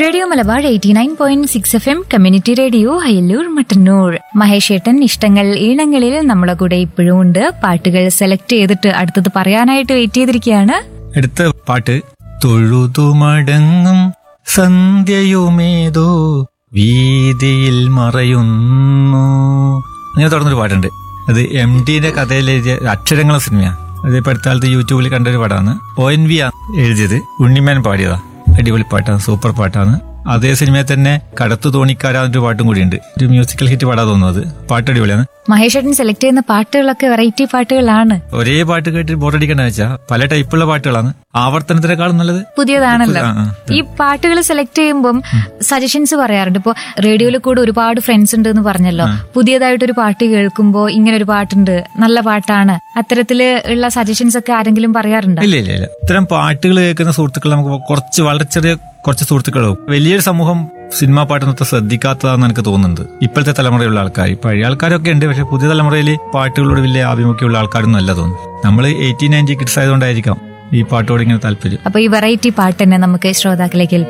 Radio Malabar eighty nine point six F M community radio Ayallur Mattannur Mahesh ഏട്ടൻ ഇഷ്ടങ്ങൾ ഈണങ്ങളിൽ നമ്മളെ കൂടെ ഇപ്പോഴും ഉണ്ട് പാട്ടുകൾ സെലക്ട് ചെയ്തിട്ട് അടുത്തത് പറയാനായിട്ട് വെയിറ്റ് ചെയ്തിരിക്കുകയാണ് അടുത്ത പാട്ട് തൊഴുതുമടങ്ങും സന്ധ്യയുമേതോ വീതിയിൽ മറയുന്നു അങ്ങനെ തുടർന്നൊരു പാട്ടുണ്ട് അത് എം ഡിന്റെ കഥയിൽ എഴുതിയ അക്ഷരങ്ങളെ സിനിമയാണ് അത് ഇപ്പൊ അടുത്ത കാലത്ത് യൂട്യൂബിൽ കണ്ടൊരു പാട്ടാണ് ഒ എൻ വി എഴുതിയത് ഉണ്ണിമേൻ പാടിയതാ അടിപൊളി പാട്ടാണ് സൂപ്പർ പാട്ടാണ് അതേ സിനിമയിൽ തന്നെ കടത്തു തോണിക്കാരാന്നൊരു പാട്ടും കൂടിയുണ്ട് ഒരു മ്യൂസിക്കൽ ഹിറ്റ് പാടാൻ തോന്നുന്നത് പാട്ട് അടിപൊളിയാണ് മഹേഷ് ഏട്ടൻ സെലക്ട് ചെയ്യുന്ന പാട്ടുകളൊക്കെ വെറൈറ്റി പാട്ടുകളാണ് ഒരേ പാട്ട് കേട്ട് ബോറടിക്കണ്ട വെച്ചാൽ പല ടൈപ്പുള്ള പാട്ടുകളാണ് ആവർത്തനത്തിനേക്കാളും നല്ലത് പുതിയതാണല്ലോ ആ, ആ. ഈ പാട്ടുകൾ സെലക്ട് ചെയ്യുമ്പം സജഷൻസ് പറയാറുണ്ട് ഇപ്പൊ റേഡിയോയിൽ കൂടെ ഒരുപാട് ഫ്രണ്ട്സ് ഉണ്ട് എന്ന് പറഞ്ഞല്ലോ പുതിയതായിട്ടൊരു പാട്ട് കേൾക്കുമ്പോ ഇങ്ങനെ ഒരു പാട്ടുണ്ട് നല്ല പാട്ടാണ് അത്തരത്തില് ഉള്ള സജഷൻസ് ഒക്കെ ആരെങ്കിലും പറയാറുണ്ടോ ഇല്ല ഇല്ല ഇല്ല ഇത്തരം പാട്ടുകൾ കേൾക്കുന്ന സുഹൃത്തുക്കൾ നമുക്ക് കുറച്ച് വളരെ ചെറിയ കുറച്ച് സുഹൃത്തുക്കളും വലിയൊരു സമൂഹം സിനിമാ പാട്ടൊന്നും ശ്രദ്ധിക്കാത്തതാണെന്ന് എനിക്ക് തോന്നുന്നുണ്ട് ഇപ്പോഴത്തെ തലമുറയുള്ള ആൾക്കാർ പഴയ ആൾക്കാരൊക്കെ ഉണ്ട് പക്ഷെ പുതിയ തലമുറയിൽ പാട്ടുകളോട് വലിയ ആഭിമുഖ്യമുള്ള ആൾക്കാരൊന്നും അല്ല തോന്നുന്നു നമ്മൾ എയ്റ്റീൻ നയൻറ്റി കിഡ്സ് ആയതുകൊണ്ടായിരിക്കാം ഈ പാട്ടോട് ഇങ്ങനെ താല്പര്യം അപ്പൊ ഈ വെറൈറ്റി പാട്ട് തന്നെ നമുക്ക് ശ്രോതാക്കളെ കേൾപ്പിക്കാം